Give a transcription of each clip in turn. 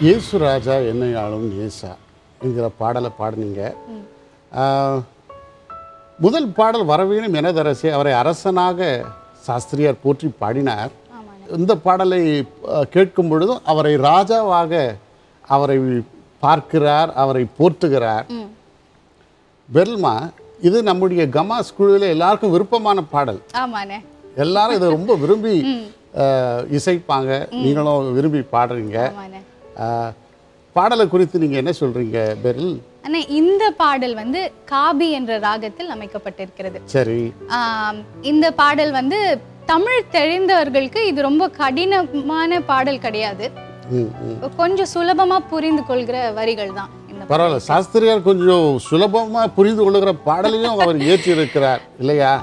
இயேசு ராஜா என்னை ஆளும் ஏசா என்கிற பாடலை பாடினீங்க ஆ, முதல் பாடல் வரவேணும் எனதரசே அவரை அரசனாக சாஸ்திரியார் போற்றி பாடினார் ஆமாண்ணே இந்த பாடலை ஆ, கேட்கும் பொழுதும் அவரை ராஜாவாக அவரை பார்க்கிறார் அவரை போற்றுகிறார் ம் பெர்ல்மா இது நம்முடைய கமாஸ் குழுவில் எல்லாருக்கும் விருப்பமான பாடல் ஆமாண்ணே எல்லாரும் இதை ரொம்ப விரும்பி ஆ, இசைப்பாங்க நீங்களும் விரும்பி பாடுறீங்க ஆமாண்ணே ஆ, பாடலை குறித்து நீங்கள் என்ன சொல்கிறீங்க பெரில் அண்ணா இந்த பாடல் வந்து காபி என்ற ராகத்தில் அமைக்கப்பட்டிருக்கிறது சரி ஆம், இந்த பாடல் வந்து தமிழ் தெரிந்தவர்களுக்கு இது ரொம்ப கடினமான பாடல் கிடையாது ம் ம் கொஞ்சம் சுலபமா புரிந்து கொள்கிற வரிகள் தான் இந்த பரவாயில்ல சாஸ்திரியார் கொஞ்சம் சுலபமாக புரிந்து கொள்ளுகிற பாடலையும் அவர் ஏற்றி இருக்கிறார் இல்லையா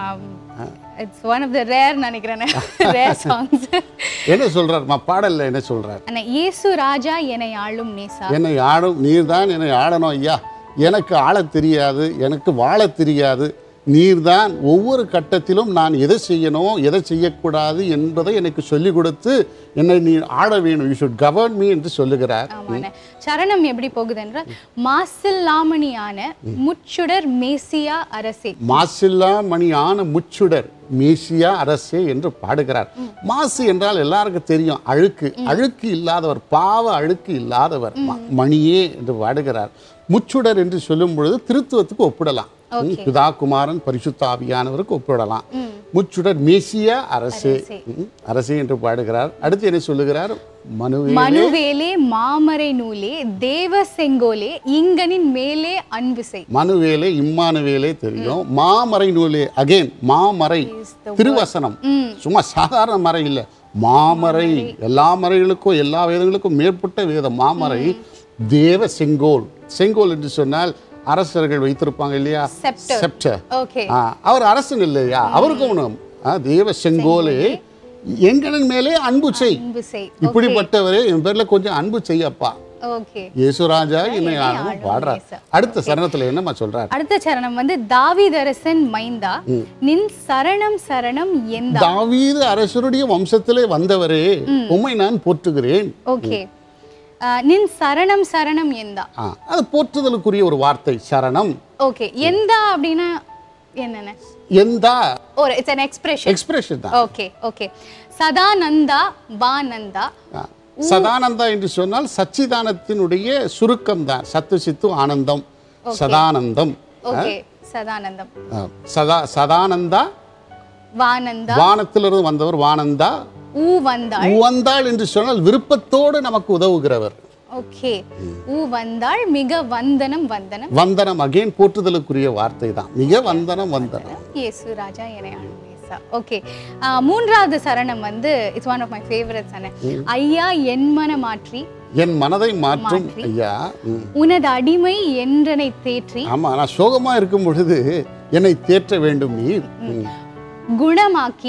it's one of the rare நினைக்கிறேன் ரேர் சாங்ஸ் என்ன சொல்றாருமா பாடல்ல என்ன சொல்றார் அண்ணா இயேசு ராஜா என்னை ஆளும் நேசா என்னை ஆடும் நீர்தான் என்னை ஆடணும் ஐயா எனக்கு ஆளத் தெரியாது எனக்கு வாழத் தெரியாது நீர்தான் ஒவ்வொரு கட்டத்திலும் நான் எதை செய்யணும் எதை செய்யக்கூடாது என்பதை எனக்கு சொல்லிக் கொடுத்து என்னை நீ ஆட வேணும் யூ ஷுட் கவர்ன் மீ என்று சொல்லுகிறார் ஆமாண்ணே சரணம் எப்படி போகுது என்றால் மாசில்லாமணியான முச்சுடர் மேசியா அரசே மாசில்லா மணியான முச்சுடர் மேசியா அரசே என்று பாடுகிறார் மாசு என்றால் எல்லாருக்கும் தெரியும் அழுக்கு அழுக்கு இல்லாதவர் பாவ அழுக்கு இல்லாதவர் ம- மணியே என்று பாடுகிறார் முச்சுடர் என்று சொல்லும் பொழுது திருத்துவத்துக்கு ஒப்பிடலாம் ம், பிதா குமாரன் பரிசுத்த ஆவியானவருக்கு ஒப்பிடலாம் முச்சுடர் மேசியா அரசே அரசே. ம், அரசே என்று பாடுகிறார் அடுத்து என்ன சொல்லுகிறார் மனுவே மனுவேலே மாமரை நூலே தேவ செங்கோலே இங்கனின் மேலே அன்பு செய் மனுவேலே இம்மானுவேலே தெரியும் மாமறை நூலே அகைன் மாமறை திருவசனம் சும்மா சாதாரண மறை இல்ல மாமறை எல்லா மறைகளுக்கும் எல்லா வேதங்களுக்கும் மேற்பட்ட வேதம் மாமறை தேவ செங்கோல் செங்கோல் என்று சொன்னால் அரசர்கள் வைத்திருப்பாங்க இல்லையா Scepter. செப்டர் ஓகே அவர் அரசன் இல்லையா அவருக்கும் ஒண்ணும். ஆ, தேவ செங்கோலே எங்களின் மேலே அன்பு செய் அன்பு செய் இப்படிப்பட்டவரே என் பேர்ல கொஞ்சம் அன்பு செய்யப்பா ஓகே இயேசுராஜா என்னை ஆளும் ஆளும் பாடுறார் இயேசு. அடுத்த சரணத்துல என்னம்மா சொல்றார் அடுத்த சரணம் வந்து தாவிதரசன் மைந்தா நின் சரணம் சரணம் எந்தா தாவீது அரசருடைய வம்சத்திலே வந்தவரே உம்மை நான் போற்றுகிறேன் ஓகே நின் சரணம் சரணம் எந்தா ஆ, அது போற்றுதலுக்குரிய ஒரு வார்த்தை சரணம் ஓகே எந்தா அப்படின்னா என்னென்ன எந்தா ஒரு இட்ஸ் an எக்ஸ்பிரஷன் எக்ஸ்பிரஷன் தான் ஓகே ஓகே சதானந்தா வானந்தா ஆ. சதானந்தா என்று சொன்னால் சச்சிதானத்தினுடைய சுருக்கம் தான் சத்து சித்து ஆனந்தம் சதானந்தம் ஓகே சதானந்தம் ஆ, சதா சதானந்தா வானந்தா வானத்திலிருந்து வந்தவர் வானந்தா ஊ வந்தாள் வந்தாள் என்று சொன்னால் விருப்பத்தோடு நமக்கு உதவுகிறவர் ஓகே ஊ வந்தாள் மிக வந்தனம் வந்தனம் வந்தனம் அகைன் போற்றுதலுக்குரிய வார்த்தை தான் மிக வந்தனம் வந்தனம் இயேசு ராஜா என்னை ஆளுமேசா ஓகே மூன்றாவது சரணம் வந்து it's one of my favourite சரணம் ஐயா என் மன மாற்றி என் மனதை மாற்றும் ஐயா ம். உனது அடிமை என்றனை தேற்றி ஆமா நான் சோகமா இருக்கும் பொழுது என்னை தேற்ற வேண்டும் நீர் ம். குணமாக்கி